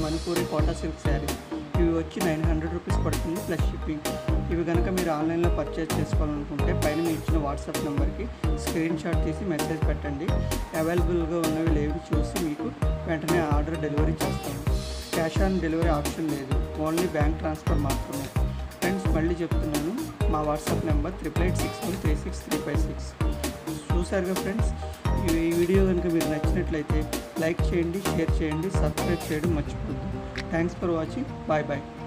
Manipuri quota silk sarees ఇవి వచ్చి nine hundred rupees పడుతుంది ప్లస్ షిప్పింగ్ ఇవి కనుక మీరు ఆన్లైన్లో పర్చేస్ చేసుకోవాలనుకుంటే పైన మీ ఇచ్చిన వాట్సాప్ నెంబర్కి స్క్రీన్ షాట్ తీసి మెసేజ్ పెట్టండి అవైలబుల్గా ఉన్నవి లేవి చూసి మీకు వెంటనే ఆర్డర్ డెలివరీ చేస్తాము క్యాష్ ఆన్ డెలివరీ ఆప్షన్ లేదు ఓన్లీ బ్యాంక్ ట్రాన్స్ఫర్ మాత్రమే ఫ్రెండ్స్ మళ్ళీ చెప్తున్నాను మా WhatsApp number triple eight six one three six three five six చూసారుగా ఫ్రెండ్స్ ఈ ఈ వీడియో కనుక మీరు నచ్చినట్లయితే లైక్ చేయండి షేర్ చేయండి సబ్స్క్రైబ్ చేయడం మర్చిపోద్దు thanks for watching bye bye